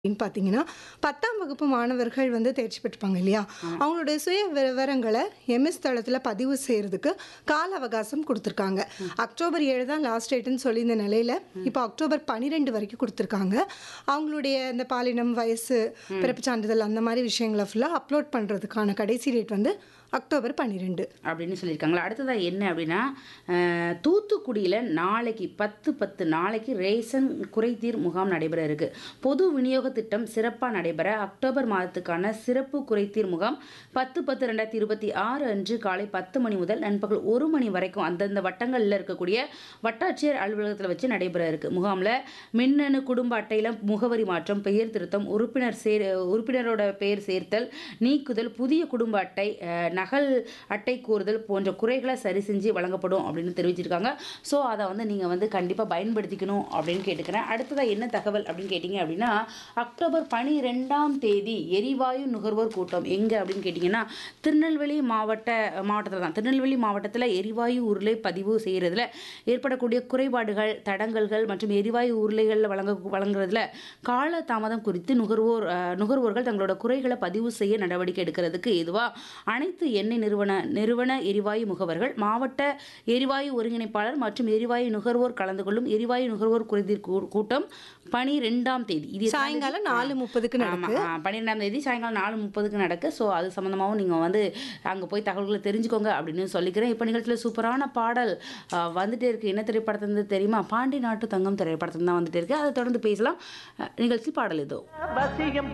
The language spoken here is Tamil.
அப்படின்னு பார்த்தீங்கன்னா பத்தாம் வகுப்பு மாணவர்கள் வந்து தேர்ச்சி பெற்றிருப்பாங்க இல்லையா அவங்களுடைய சுய விவரங்களை எம்எஸ் தளத்தில் பதிவு செய்கிறதுக்கு கால அவகாசம் கொடுத்துருக்காங்க அக்டோபர் ஏழு தான் லாஸ்ட் டேட்டுன்னு சொல்லி இந்த நிலையில் இப்போ அக்டோபர் பன்னிரெண்டு வரைக்கும் கொடுத்துருக்காங்க அவங்களுடைய இந்த பாலினம் வயசு பிறப்பு சான்றிதழ் அந்த மாதிரி விஷயங்களை ஃபுல்லாக அப்லோட் பண்ணுறதுக்கான கடைசி டேட் வந்து அக்டோபர் பன்னிரெண்டு அப்படின்னு சொல்லியிருக்காங்களா அடுத்ததாக என்ன அப்படின்னா அஹ், தூத்துக்குடியில் நாளைக்கு பத்து பத்து நாளைக்கு ரேஷன் குறைதீர் முகாம் நடைபெற இருக்கு பொது விநியோக திட்டம் சிறப்பாக நடைபெற அக்டோபர் மாதத்துக்கான சிறப்பு குறைதீர் முகாம் பத்து பத்து ரெண்டாயிரத்தி இருபத்தி ஆறு அன்று காலை பத்து மணி முதல் நண்பகல் ஒரு மணி வரைக்கும் அந்தந்த வட்டங்களில் இருக்கக்கூடிய வட்டாட்சியர் அலுவலகத்தில் வச்சு நடைபெற இருக்கு முகாமில் மின்னணு குடும்ப அட்டையில் முகவரி மாற்றம் பெயர் திருத்தம் உறுப்பினர் சேர் உறுப்பினரோட பெயர் சேர்த்தல் நீக்குதல் புதிய குடும்ப அட்டை அஹ், நகல் அட்டை கூறுதல் போன்ற குறைகளை சரி செஞ்சு வழங்கப்படும் அப்படின்னு தெரிவிச்சிருக்காங்க ஸோ அதை வந்து நீங்கள் வந்து கண்டிப்பாக பயன்படுத்திக்கணும் அப்படின்னு கேட்டுக்கிறேன் அடுத்ததாக என்ன தகவல் அப்படின்னு கேட்டிங்க அப்படின்னா அக்டோபர் பனிரெண்டாம் தேதி எரிவாயு நுகர்வோர் கூட்டம் எங்கே அப்படின்னு கேட்டிங்கன்னா திருநெல்வேலி மாவட்ட மாவட்டத்தில் தான் திருநெல்வேலி மாவட்டத்தில் எரிவாயு உருளை பதிவு செய்கிறதுல ஏற்படக்கூடிய குறைபாடுகள் தடங்கல்கள் மற்றும் எரிவாயு உருளைகளில் வழங்க வழங்குறதுல கால தாமதம் குறித்து நுகர்வோர் அஹ், நுகர்வோர்கள் தங்களோட குறைகளை பதிவு செய்ய நடவடிக்கை எடுக்கிறதுக்கு எதுவாக அனைத்து எண்ணெய் நிறுவன நிறுவன எரிவாயு முகவர்கள் மாவட்ட எரிவாயு ஒருங்கிணைப்பாளர் மற்றும் எரிவாயு நுகர்வோர் கலந்து கொள்ளும் எரிவாயு நுகர்வோர் குறைதீர் கூ- கூட்டம் பனிரெண்டாம் தேதி இது எத்தனாம் தேதி? சாயங்காலம் நாலு முப்பதுக்கு நடக்கு ஆமா, ஆ, பன்னிரெண்டாம் தேதி சாயங்காலம் நாலு முப்பதுக்கு நடக்கு ஸோ அது சம்மந்தமாகவும் நீங்கள் வந்து அங்கே போய் தகவல்களை தெரிஞ்சுக்கோங்க அப்படின்னு சொல்லிக்கிறேன் இப்போ நிகழ்ச்சியில் சூப்பரான பாடல் ஆ, வந்துட்டே இருக்கு என்ன திரைப்படத்துலேருந்து தெரியுமா பாண்டி நாட்டு தங்கம் திரைப்படத்துல தான் வந்துட்டே இருக்கு அதை தொடர்ந்து பேசலாம் அ, நிகழ்ச்சி பாடல் இதோ வசியம்